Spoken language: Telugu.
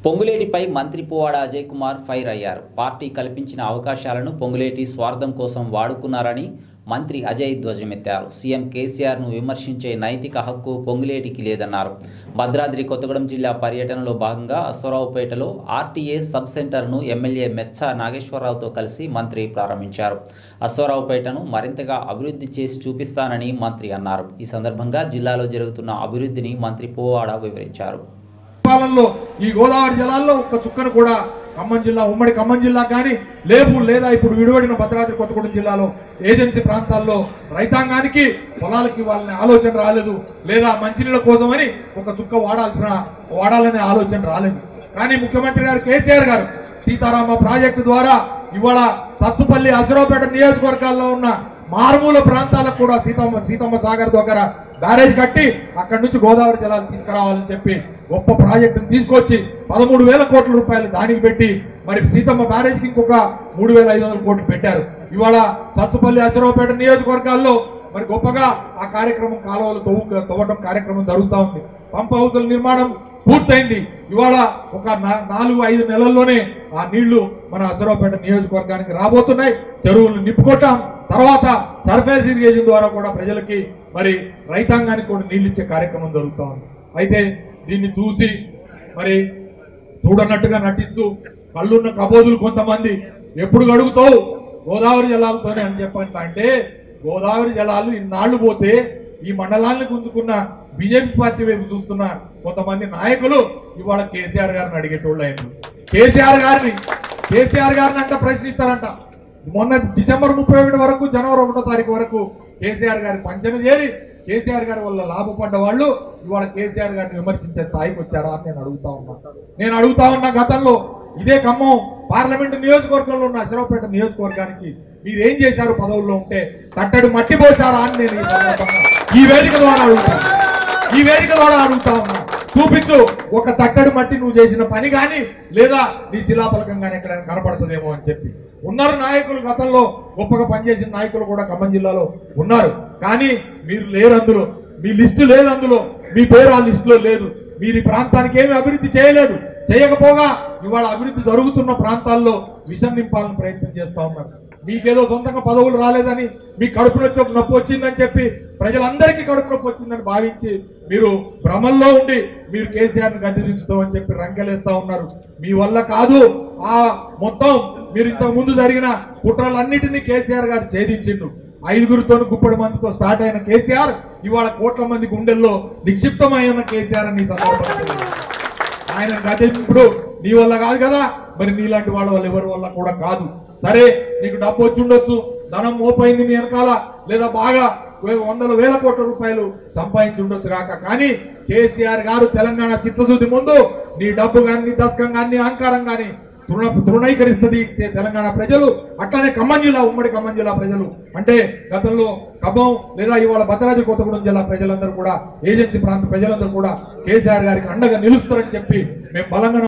పొంగులేటిపై మంత్రి పువ్వాడ అజయ్ కుమార్ ఫైర్ అయ్యారు పార్టీ కల్పించిన అవకాశాలను పొంగులేటి స్వార్థం కోసం వాడుకున్నారని మంత్రి అజయ్ ధ్వజమెత్తారు సీఎం కేసీఆర్ను విమర్శించే నైతిక హక్కు పొంగులేటికి లేదన్నారు భద్రాద్రి కొత్తగూడెం జిల్లా పర్యటనలో భాగంగా అశ్వరావుపేటలో ఆర్టీఏ సబ్ సెంటర్ను ఎమ్మెల్యే మెచ్చ నాగేశ్వరరావుతో కలిసి మంత్రి ప్రారంభించారు అశ్వరావుపేటను మరింతగా అభివృద్ధి చేసి చూపిస్తానని మంత్రి అన్నారు ఈ సందర్భంగా జిల్లాలో జరుగుతున్న అభివృద్ధిని మంత్రి పువ్వాడ వివరించారు పాలనలో ఈ గోదావరి జలాల్లో ఒక్క చుక్కను కూడా ఖమ్మం జిల్లా ఉమ్మడి ఖమ్మం జిల్లా కానీ లేపు లేదా ఇప్పుడు విడివడిన భద్రాద్రి కొత్తగూడెం జిల్లాలో ఏజెన్సీ ప్రాంతాల్లో రైతాంగానికి పొలాలకి వాళ్ళని ఆలోచన రాలేదు లేదా మంచినీళ్ళ కోసమని ఒక చుక్క వాడాల్సిన వాడాలనే ఆలోచన రాలేదు కానీ ముఖ్యమంత్రి గారు కేసీఆర్ గారు సీతారామ ప్రాజెక్టు ద్వారా ఇవాళ సత్తుపల్లి అజరాపేట నియోజకవర్గాల్లో ఉన్న మారుమూల ప్రాంతాలకు కూడా సీతమ్మ సీతమ్మ సాగర్ దగ్గర బ్యారేజ్ కట్టి అక్కడి నుంచి గోదావరి జలాలు తీసుకురావాలని చెప్పి గొప్ప ప్రాజెక్టును తీసుకొచ్చి పదమూడు వేల కోట్ల రూపాయలు దానికి పెట్టి మరి సీతమ్మ బ్యారేజ్కి ఇంకొక మూడు వేల ఐదు వందల కోట్లు పెట్టారు ఇవాళ సత్తుపల్లి అచరావుపేట నియోజకవర్గాల్లో మరి గొప్పగా ఆ కార్యక్రమం కాలువలు తవ్వు తవ్వడం కార్యక్రమం జరుగుతూ ఉంది పంప్ హౌతుల నిర్మాణం పూర్తయింది ఇవాళ ఒక నా- నాలుగు ఐదు నెలల్లోనే ఆ నీళ్లు మన అసరావుపేట నియోజకవర్గానికి రాబోతున్నాయి చెరువులను నింపుకొట్టాం తర్వాత సర్ఫేస్ ఇరిగేషన్ ద్వారా కూడా ప్రజలకి మరి రైతాంగానికి కూడా నీళ్లు ఇచ్చే కార్యక్రమం జరుగుతూ ఉంది అయితే దీన్ని చూసి మరి చూడనట్టుగా నటిస్తూ కళ్ళున్న కబోదులు కొంతమంది ఎప్పుడు గడుగుతావు గోదావరి జలాలతోనే అని చెప్పంట అంటే గోదావరి జలాలు ఇన్నాళ్లు పోతే ఈ మండలాన్ని గుంజుకున్న బీజేపీ పార్టీ వైపు చూస్తున్న కొంతమంది నాయకులు ఇవాళ కేసీఆర్ గారిని అడిగేటోళ్ళు అయినారు కేసీఆర్ గారిని కేసీఆర్ గారిని అంట ప్రశ్నిస్తారంట మొన్న డిసెంబర్ ముప్పై ఒకటి వరకు జనవరి ఒకటో తారీఖు వరకు కేసీఆర్ గారి పంచన చేరి కేసీఆర్ గారి వల్ల లాభపడ్డ వాళ్ళు ఇవాళ కేసీఆర్ గారిని విమర్శించే స్థాయికి వచ్చారా అని నేను అడుగుతా ఉన్నా నేను అడుగుతా ఉన్నా గతంలో ఇదే ఖమ్మం పార్లమెంటు నియోజకవర్గంలో ఉన్న అచరావుపేట నియోజకవర్గానికి మీరు ఏం చేశారు పదవుల్లో ఉంటే కట్టడి మట్టి పోసారా అని నేను ఈ సందర్భంగా ఈ వేదిక ద్వారా అడుగుతాను ఈ వేదిక ద్వారా అడుగుతా ఉన్నా చూపించు ఒక తట్టడి మట్టి నువ్వు చేసిన పని కానీ లేదా నీ శిలాఫలకం కానీ ఎక్కడైనా కనపడుతుందేమో అని చెప్పి ఉన్నారు నాయకులు గతంలో గొప్పగా పనిచేసిన నాయకులు కూడా ఖమ్మం జిల్లాలో ఉన్నారు కానీ మీరు లేరు అందులో మీ లిస్టు లేదు అందులో మీ పేరు ఆ లిస్టులో లేదు మీరు ఈ ప్రాంతానికి ఏమి అభివృద్ధి చేయలేదు చేయకపోగా ఇవాళ అభివృద్ధి జరుగుతున్న ప్రాంతాల్లో విషం నింపాలని ప్రయత్నం చేస్తా ఉన్నారు మీకేదో సొంతంగా పదవులు రాలేదని మీ కడుపు నొచ్చి ఒక నొప్పి వచ్చిందని చెప్పి ప్రజలందరికీ కడుపు నొప్పి వచ్చిందని భావించి మీరు భ్రమల్లో ఉండి మీరు కేసీఆర్ ని గద్దె దించుతామని చెప్పి రంకెలేస్తా ఉన్నారు మీ వల్ల కాదు ఆ మొత్తం మీరు ఇంతకు ముందు జరిగిన కుట్రలన్నిటినీ కేసీఆర్ గారు ఛేదించిండు ఐదుగురితో గుప్పడి మందితో స్టార్ట్ అయిన కేసీఆర్ ఇవాళ కోట్ల మంది గుండెల్లో నిక్షిప్తమైన కేసీఆర్ అని ఈ సందర్భంగా తెలియజేస్తున్నాను. ఆయన గది ఇప్పుడు నీ వల్ల కాదు కదా మరి నీలాంటి వాళ్ళ వల్ల ఎవరి వల్ల కూడా కాదు సరే నీకు డబ్బు వచ్చి ఉండొచ్చు ధనం మోపైంది నీ వెనకాల లేదా బాగా వే- వందల వేల కోట్ల రూపాయలు సంపాదించి ఉండొచ్చు కాక కానీ కేసీఆర్ గారు తెలంగాణ చిత్తశుద్ధి ముందు నీ డబ్బు కానీ నీ దశకం కానీ నీ అహంకారం కానీ తృణ తృణీకరిస్తుంది తె- తెలంగాణ ప్రజలు అట్లనే ఖమ్మం జిల్లా ఉమ్మడి ఖమ్మం జిల్లా ప్రజలు అంటే గతంలో ఖమ్మం లేదా ఇవాళ భద్రాద్రి కొత్తగూడెం జిల్లా ప్రజలందరూ కూడా ఏజెన్సీ ప్రాంత ప్రజలందరూ కూడా కేసీఆర్ గారికి అండగా నిలుస్తారని చెప్పి మేము బలంగా